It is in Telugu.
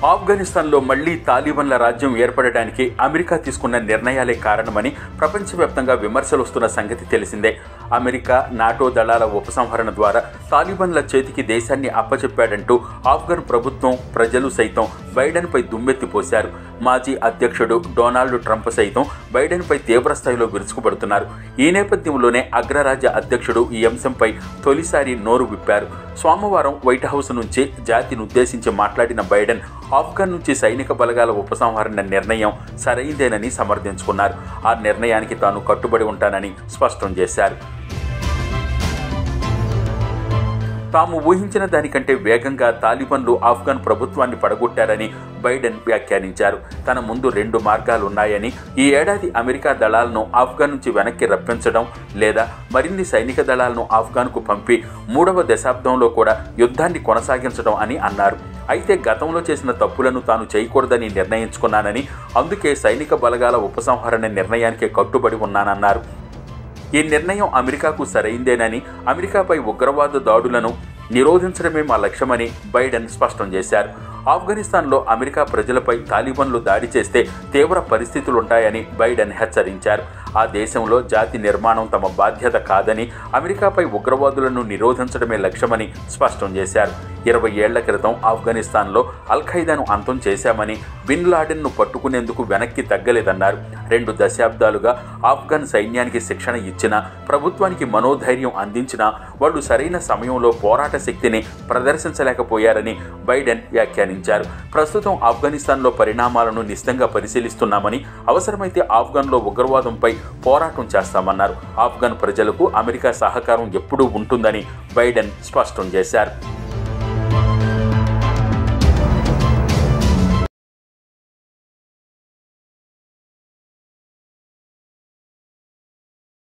ఆఫ్ఘనిస్తాన్లో మళ్లీ తాలిబన్ల రాజ్యం ఏర్పడడానికి అమెరికా తీసుకున్న నిర్ణయాలే కారణమని ప్రపంచవ్యాప్తంగా విమర్శలు వస్తున్న సంగతి తెలిసిందే అమెరికా నాటో దళాల ఉపసంహరణ ద్వారా తాలిబన్ల చేతికి దేశాన్ని అప్పచెప్పాడంటూ ఆఫ్ఘన్ ప్రభుత్వం ప్రజలు సైతం బైడెన్పై దుమ్మెత్తిపోశారు మాజీ అధ్యక్షుడు డొనాల్డ్ ట్రంప్ సైతం బైడెన్పై తీవ్రస్థాయిలో విరుచుకుపడుతున్నారు ఈ నేపథ్యంలోనే అగ్రరాజ్య అధ్యక్షుడు ఈ అంశంపై తొలిసారి నోరు విప్పారు సోమవారం వైట్ హౌస్ నుంచి జాతిని ఉద్దేశించి మాట్లాడిన బైడెన్ ఆఫ్ఘన్ నుంచి సైనిక బలగాల ఉపసంహరణ నిర్ణయం సరైందేనని సమర్థించుకున్నారు ఆ నిర్ణయానికి తాను కట్టుబడి ఉంటానని స్పష్టం చేశారు తాము ఊహించిన దానికంటే వేగంగా తాలిబన్లు ఆఫ్ఘన్ ప్రభుత్వాన్ని పడగొట్టారని బైడెన్ వ్యాఖ్యానించారు తన ముందు రెండు మార్గాలు ఉన్నాయని ఈ ఏడాది అమెరికా దళాలను ఆఫ్ఘన్ నుంచి వెనక్కి రప్పించడం లేదా మరిన్ని సైనిక దళాలను ఆఫ్ఘన్కు పంపి మూడవ దశాబ్దంలో కూడా యుద్ధాన్ని కొనసాగించడం అని అన్నారు అయితే గతంలో చేసిన తప్పులను తాను చేయకూడదని నిర్ణయించుకున్నానని అందుకే సైనిక బలగాల ఉపసంహరణ నిర్ణయానికి కట్టుబడి ఉన్నానన్నారు ఈ నిర్ణయం అమెరికాకు సరైందేనని అమెరికాపై ఉగ్రవాద దాడులను నిరోధించడమే మా లక్ష్యమని బైడెన్ స్పష్టం చేశారు ఆఫ్ఘనిస్తాన్లో అమెరికా ప్రజలపై తాలిబన్లు దాడి చేస్తే తీవ్ర పరిస్థితులుంటాయని బైడెన్ హెచ్చరించారు ఆ దేశంలో జాతి నిర్మాణం తమ బాధ్యత కాదని అమెరికాపై ఉగ్రవాదులను నిరోధించడమే లక్ష్యమని స్పష్టం చేశారు ఇరవై ఏళ్ల క్రితం ఆఫ్ఘనిస్తాన్లో అల్ ఖైదాను అంతం చేశామని బిన్ లాడెన్ను పట్టుకునేందుకు వెనక్కి తగ్గలేదన్నారు రెండు దశాబ్దాలుగా ఆఫ్ఘన్ సైన్యానికి శిక్షణ ఇచ్చినా ప్రభుత్వానికి మనోధైర్యం అందించినా వాళ్ళు సరైన సమయంలో పోరాట శక్తిని ప్రదర్శించలేకపోయారని బైడెన్ వ్యాఖ్యానించారు ప్రస్తుతం ఆఫ్ఘనిస్తాన్లో పరిణామాలను నిశ్చితంగా పరిశీలిస్తున్నామని అవసరమైతే ఆఫ్ఘన్లో ఉగ్రవాదంపై పోరాటం చేస్తామన్నారు ఆఫ్ఘన్ ప్రజలకు అమెరికా సహకారం ఎప్పుడూ ఉంటుందని బైడెన్ స్పష్టం చేశారు